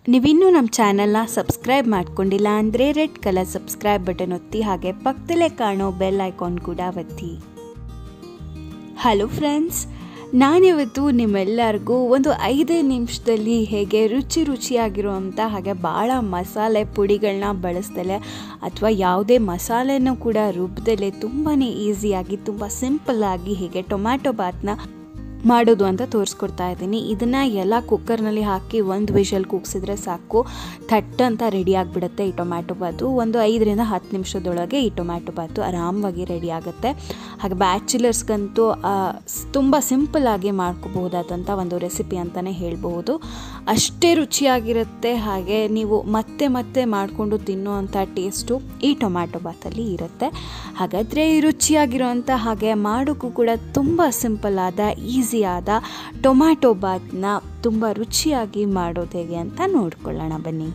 ನೀವಿನ್ನೂ ನಮ್ಮ ಚಾನಲ್ನ ಸಬ್ಸ್ಕ್ರೈಬ್ ಮಾಡ್ಕೊಂಡಿಲ್ಲ ಅಂದರೆ ರೆಡ್ ಕಲರ್ ಸಬ್ಸ್ಕ್ರೈಬ್ ಬಟನ್ ಒತ್ತಿ ಹಾಗೆ ಪಕ್ಕದಲ್ಲೇ ಕಾಣೋ ಬೆಲ್ ಐಕಾನ್ ಕೂಡ ಒತ್ತಿ ಹಲೋ ಫ್ರೆಂಡ್ಸ್ ನಾನಿವತ್ತು ನಿಮ್ಮೆಲ್ಲರಿಗೂ ಒಂದು ಐದೇ ನಿಮಿಷದಲ್ಲಿ ಹೇಗೆ ರುಚಿ ರುಚಿಯಾಗಿರುವಂಥ ಹಾಗೆ ಭಾಳ ಮಸಾಲೆ ಪುಡಿಗಳನ್ನ ಬಳಸ್ದಲೆ ಅಥವಾ ಯಾವುದೇ ಮಸಾಲೆನೂ ಕೂಡ ರುಬ್ಬದಲ್ಲೇ ತುಂಬಾ ಈಸಿಯಾಗಿ ತುಂಬ ಸಿಂಪಲ್ಲಾಗಿ ಹೇಗೆ ಟೊಮ್ಯಾಟೊ ಬಾತ್ನ ಮಾಡೋದು ಅಂತ ತೋರಿಸ್ಕೊಡ್ತಾ ಇದ್ದೀನಿ ಇದನ್ನು ಎಲ್ಲ ಕುಕ್ಕರ್ನಲ್ಲಿ ಹಾಕಿ ಒಂದು ವಿಷಲ್ ಕೂಗ್ಸಿದ್ರೆ ಸಾಕು ಥಟ್ ಅಂತ ರೆಡಿ ಆಗಿಬಿಡುತ್ತೆ ಈ ಟೊಮ್ಯಾಟೊ ಬಾತು ಒಂದು ಐದರಿಂದ ಹತ್ತು ನಿಮಿಷದೊಳಗೆ ಈ ಟೊಮ್ಯಾಟೊ ಬಾತು ಆರಾಮವಾಗಿ ರೆಡಿ ಆಗುತ್ತೆ ಹಾಗೆ ಬ್ಯಾಚುಲರ್ಸ್ಗಂತೂ ತುಂಬ ಸಿಂಪಲ್ಲಾಗಿ ಮಾಡ್ಕೋಬಹುದಾದಂಥ ಒಂದು ರೆಸಿಪಿ ಅಂತಲೇ ಹೇಳ್ಬೋದು ಅಷ್ಟೇ ರುಚಿಯಾಗಿರುತ್ತೆ ಹಾಗೆ ನೀವು ಮತ್ತೆ ಮತ್ತೆ ಮಾಡಿಕೊಂಡು ತಿನ್ನುವಂಥ ಟೇಸ್ಟು ಈ ಟೊಮ್ಯಾಟೊ ಬಾತಲ್ಲಿ ಇರುತ್ತೆ ಹಾಗಾದರೆ ಈ ರುಚಿಯಾಗಿರುವಂಥ ಹಾಗೆ ಮಾಡೋಕ್ಕೂ ಕೂಡ ತುಂಬ ಸಿಂಪಲ್ ಆದ ಈಸಿಯಾದ ಟೊಮ್ಯಾಟೊ ಬಾತ್ನ ತುಂಬ ರುಚಿಯಾಗಿ ಮಾಡೋದು ಹೇಗೆ ಅಂತ ನೋಡ್ಕೊಳ್ಳೋಣ ಬನ್ನಿ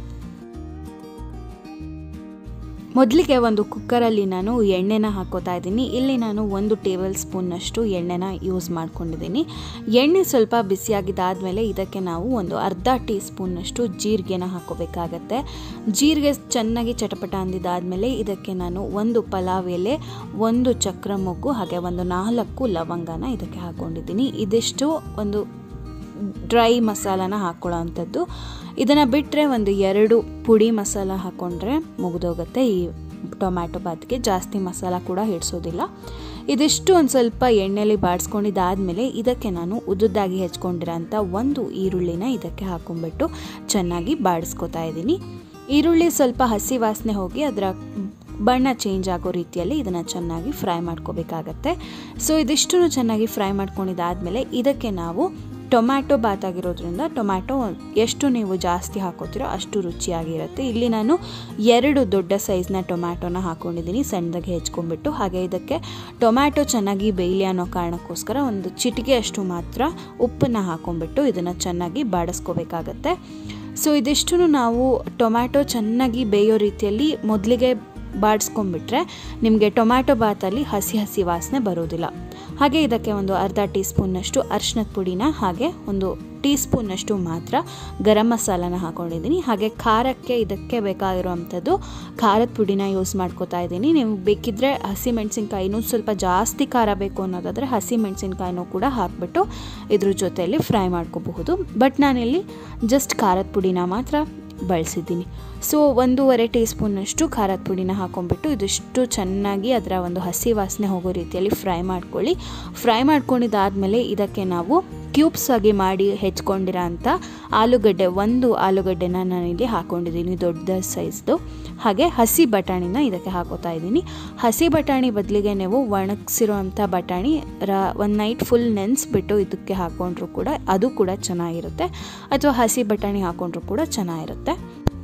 ಮೊದಲಿಗೆ ಒಂದು ಕುಕ್ಕರಲ್ಲಿ ನಾನು ಎಣ್ಣೆನ ಹಾಕೋತಾ ಇದ್ದೀನಿ ಇಲ್ಲಿ ನಾನು ಒಂದು ಟೇಬಲ್ ಸ್ಪೂನ್ನಷ್ಟು ಎಣ್ಣೆನ ಯೂಸ್ ಮಾಡ್ಕೊಂಡಿದ್ದೀನಿ ಎಣ್ಣೆ ಸ್ವಲ್ಪ ಬಿಸಿಯಾಗಿದ್ದಾದಮೇಲೆ ಇದಕ್ಕೆ ನಾವು ಒಂದು ಅರ್ಧ ಟೀ ಸ್ಪೂನ್ನಷ್ಟು ಜೀರಿಗೆನ ಹಾಕೋಬೇಕಾಗತ್ತೆ ಜೀರಿಗೆ ಚೆನ್ನಾಗಿ ಚಟಪಟ ಅಂದಿದ್ದಾದಮೇಲೆ ಇದಕ್ಕೆ ನಾನು ಒಂದು ಪಲಾವ್ ಎಲೆ ಒಂದು ಚಕ್ರ ಮೊಗ್ಗು ಹಾಗೆ ಒಂದು ನಾಲ್ಕು ಲವಂಗನ ಇದಕ್ಕೆ ಹಾಕ್ಕೊಂಡಿದ್ದೀನಿ ಇದಿಷ್ಟು ಒಂದು ಡ್ರೈ ಮಸಾಲಾನ ಹಾಕ್ಕೊಳ್ಳೋ ಅಂಥದ್ದು ಇದನ್ನು ಬಿಟ್ಟರೆ ಒಂದು ಎರಡು ಪುಡಿ ಮಸಾಲ ಹಾಕ್ಕೊಂಡ್ರೆ ಮುಗಿದೋಗುತ್ತೆ ಈ ಟೊಮ್ಯಾಟೊ ಬಾತ್ಗೆ ಜಾಸ್ತಿ ಮಸಾಲ ಕೂಡ ಹಿಡಿಸೋದಿಲ್ಲ ಇದಿಷ್ಟು ಒಂದು ಸ್ವಲ್ಪ ಎಣ್ಣೆಲಿ ಬಾಡಿಸ್ಕೊಂಡಿದ್ದಾದಮೇಲೆ ಇದಕ್ಕೆ ನಾನು ಉದ್ದುದ್ದಾಗಿ ಹೆಚ್ಕೊಂಡಿರೋಂಥ ಒಂದು ಈರುಳ್ಳಿನ ಇದಕ್ಕೆ ಹಾಕೊಂಡ್ಬಿಟ್ಟು ಚೆನ್ನಾಗಿ ಬಾಡಿಸ್ಕೊತಾ ಇದ್ದೀನಿ ಈರುಳ್ಳಿ ಸ್ವಲ್ಪ ಹಸಿ ವಾಸನೆ ಹೋಗಿ ಅದರ ಬಣ್ಣ ಚೇಂಜ್ ಆಗೋ ರೀತಿಯಲ್ಲಿ ಇದನ್ನು ಚೆನ್ನಾಗಿ ಫ್ರೈ ಮಾಡ್ಕೋಬೇಕಾಗತ್ತೆ ಸೊ ಇದಿಷ್ಟು ಚೆನ್ನಾಗಿ ಫ್ರೈ ಮಾಡ್ಕೊಂಡಿದ್ದಾದಮೇಲೆ ಇದಕ್ಕೆ ನಾವು ಟೊಮ್ಯಾಟೊ ಬಾತ್ ಆಗಿರೋದ್ರಿಂದ ಟೊಮ್ಯಾಟೊ ಎಷ್ಟು ನೀವು ಜಾಸ್ತಿ ಹಾಕೋತೀರೋ ಅಷ್ಟು ರುಚಿಯಾಗಿರುತ್ತೆ ಇಲ್ಲಿ ನಾನು ಎರಡು ದೊಡ್ಡ ಸೈಜ್ನ ಟೊಮ್ಯಾಟೊನ ಹಾಕ್ಕೊಂಡಿದ್ದೀನಿ ಸಣ್ಣದಾಗಿ ಹೆಚ್ಕೊಂಡ್ಬಿಟ್ಟು ಹಾಗೆ ಇದಕ್ಕೆ ಟೊಮ್ಯಾಟೊ ಚೆನ್ನಾಗಿ ಬೇಯಲಿ ಅನ್ನೋ ಕಾರಣಕ್ಕೋಸ್ಕರ ಒಂದು ಚಿಟಿಕೆ ಅಷ್ಟು ಮಾತ್ರ ಉಪ್ಪನ್ನು ಹಾಕ್ಕೊಂಡ್ಬಿಟ್ಟು ಇದನ್ನು ಚೆನ್ನಾಗಿ ಬಾಡಿಸ್ಕೋಬೇಕಾಗತ್ತೆ ಸೊ ಇದಿಷ್ಟು ನಾವು ಟೊಮ್ಯಾಟೊ ಚೆನ್ನಾಗಿ ಬೇಯೋ ರೀತಿಯಲ್ಲಿ ಮೊದಲಿಗೆ ಬಾಡಿಸ್ಕೊಂಡ್ಬಿಟ್ರೆ ನಿಮಗೆ ಟೊಮ್ಯಾಟೊ ಬಾತಲ್ಲಿ ಹಸಿ ಹಸಿ ವಾಸನೆ ಬರೋದಿಲ್ಲ ಹಾಗೆ ಇದಕ್ಕೆ ಒಂದು ಅರ್ಧ ಟೀ ಸ್ಪೂನ್ನಷ್ಟು ಅರಿಶಿನದ ಪುಡಿನ ಹಾಗೆ ಒಂದು ಟೀ ಸ್ಪೂನ್ನಷ್ಟು ಮಾತ್ರ ಗರಂ ಮಸಾಲಾನ ಹಾಕ್ಕೊಂಡಿದ್ದೀನಿ ಹಾಗೆ ಖಾರಕ್ಕೆ ಇದಕ್ಕೆ ಬೇಕಾಗಿರುವಂಥದ್ದು ಖಾರದ ಪುಡಿನ ಯೂಸ್ ಮಾಡ್ಕೋತಾ ಇದ್ದೀನಿ ನೀವು ಬೇಕಿದ್ದರೆ ಹಸಿ ಮೆಣಸಿನ್ಕಾಯಿನೂ ಸ್ವಲ್ಪ ಜಾಸ್ತಿ ಖಾರ ಬೇಕು ಅನ್ನೋದಾದರೆ ಹಸಿ ಮೆಣಸಿನ್ಕಾಯಿನೂ ಕೂಡ ಹಾಕ್ಬಿಟ್ಟು ಇದ್ರ ಜೊತೆಯಲ್ಲಿ ಫ್ರೈ ಮಾಡ್ಕೋಬಹುದು ಬಟ್ ನಾನಿಲ್ಲಿ ಜಸ್ಟ್ ಖಾರದ ಪುಡಿನ ಮಾತ್ರ ಬಳಸಿದ್ದೀನಿ ಸೊ ಒಂದೂವರೆ ಟೀ ಸ್ಪೂನಷ್ಟು ಖಾರದ ಪುಡಿನ ಹಾಕೊಂಡ್ಬಿಟ್ಟು ಇದಿಷ್ಟು ಚೆನ್ನಾಗಿ ಅದರ ಒಂದು ಹಸಿ ವಾಸನೆ ಹೋಗೋ ರೀತಿಯಲ್ಲಿ ಫ್ರೈ ಮಾಡ್ಕೊಳ್ಳಿ ಫ್ರೈ ಮಾಡ್ಕೊಂಡಿದ್ದಾದಮೇಲೆ ಇದಕ್ಕೆ ನಾವು ಕ್ಯೂಬ್ಸ್ ಆಗಿ ಮಾಡಿ ಹೆಚ್ಕೊಂಡಿರೋ ಅಂಥ ಆಲೂಗಡ್ಡೆ ಒಂದು ಆಲೂಗಡ್ಡೆನ ನಾನಿಲ್ಲಿ ಹಾಕ್ಕೊಂಡಿದ್ದೀನಿ ದೊಡ್ಡ ಸೈಜ್ದು ಹಾಗೆ ಹಸಿ ಬಟಾಣಿನ ಇದಕ್ಕೆ ಹಾಕೋತಾ ಇದ್ದೀನಿ ಹಸಿ ಬಟಾಣಿ ಬದಲಿಗೆ ನೀವು ಒಣಗಿಸಿರೋ ಅಂಥ ಬಟಾಣಿ ರ ಒಂದು ನೈಟ್ ಫುಲ್ ನೆನೆಸ್ಬಿಟ್ಟು ಇದಕ್ಕೆ ಹಾಕ್ಕೊಂಡ್ರು ಕೂಡ ಅದು ಕೂಡ ಚೆನ್ನಾಗಿರುತ್ತೆ ಅಥವಾ ಹಸಿ ಬಟಾಣಿ ಹಾಕ್ಕೊಂಡ್ರು ಕೂಡ ಚೆನ್ನಾಗಿರುತ್ತೆ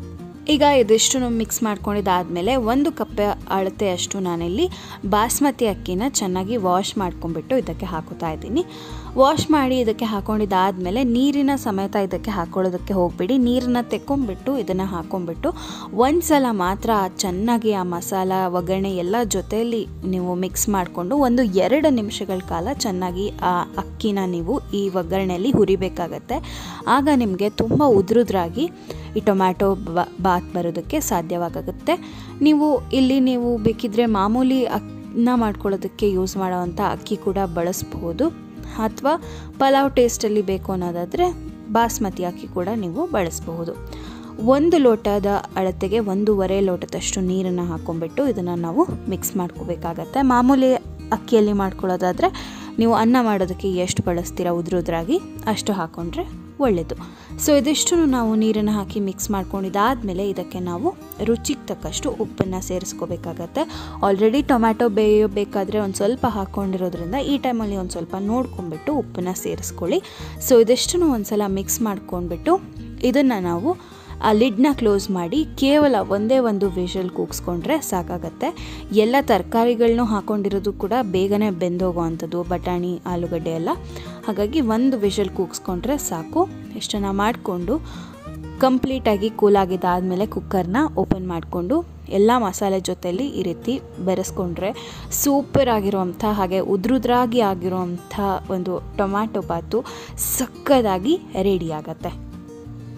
ಈಗ ಇದಿಷ್ಟು ಮಿಕ್ಸ್ ಮಾಡ್ಕೊಂಡಿದ್ದಾದಮೇಲೆ ಒಂದು ಕಪ್ಪೆ ಅಳತೆಯಷ್ಟು ನಾನಿಲ್ಲಿ ಬಾಸ್ಮತಿ ಅಕ್ಕಿನ ಚೆನ್ನಾಗಿ ವಾಶ್ ಮಾಡ್ಕೊಂಡ್ಬಿಟ್ಟು ಇದಕ್ಕೆ ಹಾಕೋತಾ ಇದ್ದೀನಿ ವಾಶ್ ಮಾಡಿ ಇದಕ್ಕೆ ಹಾಕೊಂಡಿದ್ದಾದಮೇಲೆ ನೀರಿನ ಸಮೇತ ಇದಕ್ಕೆ ಹಾಕೊಳ್ಳೋದಕ್ಕೆ ಹೋಗ್ಬಿಡಿ ನೀರನ್ನ ತೆಕ್ಕೊಂಬಿಟ್ಟು ಇದನ್ನು ಹಾಕೊಂಡ್ಬಿಟ್ಟು ಒಂದು ಸಲ ಮಾತ್ರ ಚೆನ್ನಾಗಿ ಆ ಮಸಾಲ ಒಗ್ಗರಣೆ ಎಲ್ಲ ಜೊತೆಯಲ್ಲಿ ನೀವು ಮಿಕ್ಸ್ ಮಾಡಿಕೊಂಡು ಒಂದು ಎರಡು ನಿಮಿಷಗಳ ಕಾಲ ಚೆನ್ನಾಗಿ ಆ ಅಕ್ಕಿನ ನೀವು ಈ ಒಗ್ಗರಣೆಯಲ್ಲಿ ಹುರಿಬೇಕಾಗತ್ತೆ ಆಗ ನಿಮಗೆ ತುಂಬ ಉದುರುದ್ರಾಗಿ ಈ ಟೊಮ್ಯಾಟೊ ಬಾತ್ ಬರೋದಕ್ಕೆ ಸಾಧ್ಯವಾಗುತ್ತೆ ನೀವು ಇಲ್ಲಿ ನೀವು ಬೇಕಿದ್ದರೆ ಮಾಮೂಲಿ ಅನ್ನ ಮಾಡ್ಕೊಳ್ಳೋದಕ್ಕೆ ಯೂಸ್ ಮಾಡೋವಂಥ ಅಕ್ಕಿ ಕೂಡ ಬಳಸ್ಬೋದು ಅಥವಾ ಪಲಾವ್ ಟೇಸ್ಟಲ್ಲಿ ಬೇಕು ಅನ್ನೋದಾದರೆ ಬಾಸ್ಮತಿ ಅಕ್ಕಿ ಕೂಡ ನೀವು ಬಳಸಬಹುದು ಒಂದು ಲೋಟದ ಅಳತೆಗೆ ಒಂದೂವರೆ ಲೋಟದಷ್ಟು ನೀರನ್ನು ಹಾಕ್ಕೊಂಡ್ಬಿಟ್ಟು ಇದನ್ನು ನಾವು ಮಿಕ್ಸ್ ಮಾಡ್ಕೋಬೇಕಾಗತ್ತೆ ಮಾಮೂಲಿ ಅಕ್ಕಿಯಲ್ಲಿ ಮಾಡ್ಕೊಳ್ಳೋದಾದರೆ ನೀವು ಅನ್ನ ಮಾಡೋದಕ್ಕೆ ಎಷ್ಟು ಬಳಸ್ತೀರಾ ಉದ್ರುದ್ರಾಗಿ ಅಷ್ಟು ಹಾಕ್ಕೊಂಡ್ರೆ ಒಳ್ಳೆಯದು ಸೊ ಇದಿಷ್ಟು ನಾವು ನೀರನ್ನು ಹಾಕಿ ಮಿಕ್ಸ್ ಮಾಡ್ಕೊಂಡಿದ್ದಾದಮೇಲೆ ಇದಕ್ಕೆ ನಾವು ರುಚಿಗೆ ತಕ್ಕಷ್ಟು ಉಪ್ಪನ್ನು ಸೇರಿಸ್ಕೋಬೇಕಾಗತ್ತೆ ಆಲ್ರೆಡಿ ಟೊಮ್ಯಾಟೊ ಬೇಯಬೇಕಾದ್ರೆ ಒಂದು ಸ್ವಲ್ಪ ಹಾಕ್ಕೊಂಡಿರೋದ್ರಿಂದ ಈ ಟೈಮಲ್ಲಿ ಒಂದು ಸ್ವಲ್ಪ ನೋಡ್ಕೊಂಡ್ಬಿಟ್ಟು ಉಪ್ಪನ್ನು ಸೇರಿಸ್ಕೊಳ್ಳಿ ಸೊ ಇದಿಷ್ಟು ಒಂದು ಸಲ ಮಿಕ್ಸ್ ಮಾಡ್ಕೊಂಡ್ಬಿಟ್ಟು ಇದನ್ನು ನಾವು ಆ ಲಿಡ್ನ ಕ್ಲೋಸ್ ಮಾಡಿ ಕೇವಲ ಒಂದೇ ಒಂದು ವಿಷಲ್ ಕೂಗಿಸ್ಕೊಂಡ್ರೆ ಸಾಕಾಗತ್ತೆ ಎಲ್ಲ ತರಕಾರಿಗಳನ್ನೂ ಹಾಕ್ಕೊಂಡಿರೋದು ಕೂಡ ಬೇಗನೆ ಬೆಂದೋಗೋ ಅಂಥದ್ದು ಬಟಾಣಿ ಆಲೂಗಡ್ಡೆ ಎಲ್ಲ ಹಾಗಾಗಿ ಒಂದು ವಿಷಲ್ ಕೂಗಿಸ್ಕೊಂಡ್ರೆ ಸಾಕು ಇಷ್ಟನ್ನು ಮಾಡಿಕೊಂಡು ಕಂಪ್ಲೀಟಾಗಿ ಕೂಲಾಗಿದ್ದಾದಮೇಲೆ ಕುಕ್ಕರ್ನ ಓಪನ್ ಮಾಡಿಕೊಂಡು ಎಲ್ಲ ಮಸಾಲೆ ಜೊತೆಯಲ್ಲಿ ಈ ರೀತಿ ಬೆರೆಸ್ಕೊಂಡ್ರೆ ಸೂಪರ್ ಆಗಿರುವಂಥ ಹಾಗೆ ಉದ್ರುದ್ರಾಗಿ ಆಗಿರುವಂಥ ಒಂದು ಟೊಮ್ಯಾಟೊ ಬಾತು ಸಕ್ಕದಾಗಿ ರೆಡಿ ಆಗತ್ತೆ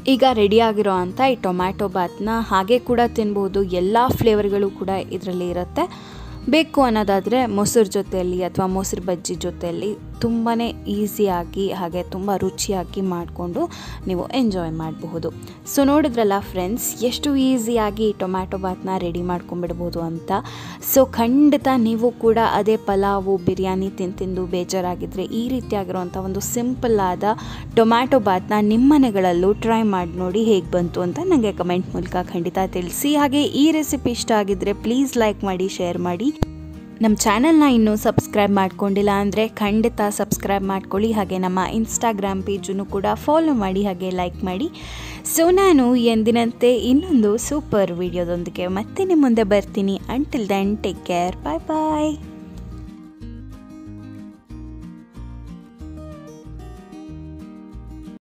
ಈಗ ರೆಡಿ ಆಗಿರೋ ಅಂಥ ಈ ಟೊಮ್ಯಾಟೊ ಬಾತ್ನ ಹಾಗೆ ಕೂಡ ತಿನ್ಬೋದು ಎಲ್ಲ ಫ್ಲೇವರ್ಗಳು ಕೂಡ ಇದರಲ್ಲಿ ಇರುತ್ತೆ ಬೇಕು ಅನ್ನೋದಾದರೆ ಮೊಸರು ಜೊತೆಯಲ್ಲಿ ಅಥವಾ ಮೊಸರು ಬಜ್ಜಿ ಜೊತೆಯಲ್ಲಿ ತುಂಬಾ ಈಸಿಯಾಗಿ ಹಾಗೆ ತುಂಬ ರುಚಿಯಾಗಿ ಮಾಡಿಕೊಂಡು ನೀವು ಎಂಜಾಯ್ ಮಾಡಬಹುದು ಸೊ ನೋಡಿದ್ರಲ್ಲ ಫ್ರೆಂಡ್ಸ್ ಎಷ್ಟು ಈಸಿಯಾಗಿ ಟೊಮ್ಯಾಟೊ ಬಾತ್ನ ರೆಡಿ ಮಾಡ್ಕೊಂಬಿಡ್ಬೋದು ಅಂತ ಸೊ ಖಂಡಿತ ನೀವು ಕೂಡ ಅದೇ ಪಲಾವು ಬಿರಿಯಾನಿ ತಿಂದು ತಿಂದು ಬೇಜಾರಾಗಿದ್ದರೆ ಈ ರೀತಿಯಾಗಿರುವಂಥ ಒಂದು ಸಿಂಪಲ್ ಆದ ಟೊಮ್ಯಾಟೊ ಬಾತ್ನ ನಿಮ್ಮ ಮನೆಗಳಲ್ಲೂ ಟ್ರೈ ಮಾಡಿ ನೋಡಿ ಹೇಗೆ ಬಂತು ಅಂತ ನನಗೆ ಕಮೆಂಟ್ ಮೂಲಕ ಖಂಡಿತ ತಿಳಿಸಿ ಹಾಗೆ ಈ ರೆಸಿಪಿ ಇಷ್ಟ ಆಗಿದ್ದರೆ ಪ್ಲೀಸ್ ಲೈಕ್ ಮಾಡಿ ಶೇರ್ ಮಾಡಿ ನಮ್ಮ ಚಾನಲ್ನ ಇನ್ನೂ ಸಬ್ಸ್ಕ್ರೈಬ್ ಮಾಡ್ಕೊಂಡಿಲ್ಲ ಅಂದರೆ ಖಂಡಿತ ಸಬ್ಸ್ಕ್ರೈಬ್ ಮಾಡ್ಕೊಳ್ಳಿ ಹಾಗೆ ನಮ್ಮ ಇನ್ಸ್ಟಾಗ್ರಾಮ್ ಪೇಜನ್ನು ಕೂಡ ಫಾಲೋ ಮಾಡಿ ಹಾಗೆ ಲೈಕ್ ಮಾಡಿ ಸೊ ನಾನು ಎಂದಿನಂತೆ ಇನ್ನೊಂದು ಸೂಪರ್ ವಿಡಿಯೋದೊಂದಿಗೆ ಮತ್ತೆ ನಿಮ್ಮ ಮುಂದೆ ಬರ್ತೀನಿ until then take care bye ಬಾಯ್